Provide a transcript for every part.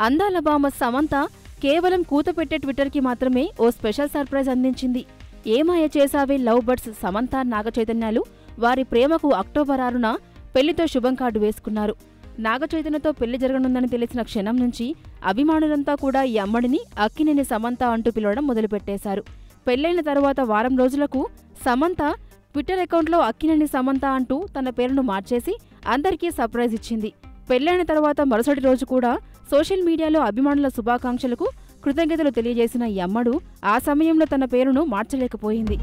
అందాల బామ సమంత కేవలం కూత పెట్టే ట్విట్టర్కి మాత్రమే ఓ స్పెషల్ సర్ప్రైజ్ అందించింది ఏమాయ చేసావే లవ్ బర్డ్స్ సమంత నాగచైతన్యాలు వారి ప్రేమకు అక్టోబర్ ఆరున పెళ్లితో శుభం కార్డు వేసుకున్నారు నాగచైతన్యతో పెళ్లి జరగనుందని తెలిసిన క్షణం నుంచి అభిమానులంతా కూడా ఈ అమ్మడిని అక్కినేని సమంత అంటూ పిలవడం మొదలుపెట్టేశారు పెళ్లైన తరువాత వారం రోజులకు సమంత ట్విట్టర్ అకౌంట్లో అక్కినేని సమంత అంటూ తన పేరును మార్చేసి అందరికీ సర్ప్రైజ్ ఇచ్చింది పెళ్లైన తర్వాత మరుసటి రోజు కూడా సోషల్ మీడియాలో అభిమానుల శుభాకాంక్షలకు కృతజ్ఞతలు తెలియజేసిన ఈ అమ్మడు ఆ సమయంలో తన పేరును మార్చలేకపోయింది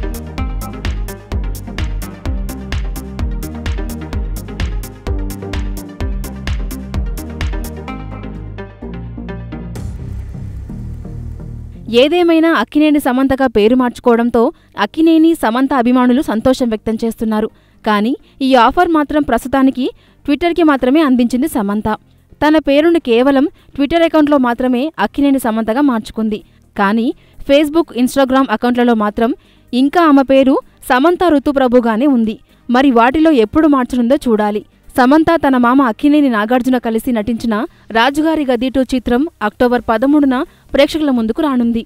ఏదేమైనా అక్కినేని సమంతగా పేరు మార్చుకోవడంతో అక్కినేని సమంత అభిమానులు సంతోషం వ్యక్తం చేస్తున్నారు కానీ ఈ ఆఫర్ మాత్రం ప్రస్తుతానికి ట్విట్టర్కి మాత్రమే అందించింది సమంత తన పేరును కేవలం ట్విట్టర్ అకౌంట్లో మాత్రమే అక్కినేని సమంతగా మార్చుకుంది కానీ ఫేస్బుక్ ఇన్స్టాగ్రామ్ అకౌంట్లలో మాత్రం ఇంకా ఆమె పేరు సమంత ఋతుప్రభుగానే ఉంది మరి వాటిలో ఎప్పుడు మార్చనుందో చూడాలి సమంత తన మామ అక్కినేని నాగార్జున కలిసి నటించిన రాజుగారి గది టూ చిత్రం అక్టోబర్ పదమూడున ప్రేక్షకుల ముందుకు రానుంది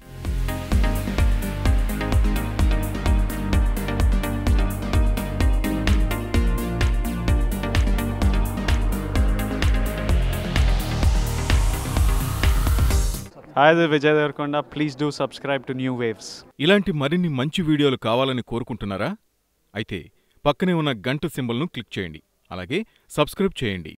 Hi, this is Vijay Devarkonda. Please do subscribe to New Waves. ఇలాంటి మరిన్ని మంచి వీడియోలు కావాలని కోరుకుంటున్నారా అయితే పక్కనే ఉన్న గంట సింబల్ను క్లిక్ చేయండి అలాగే సబ్స్క్రైబ్ చేయండి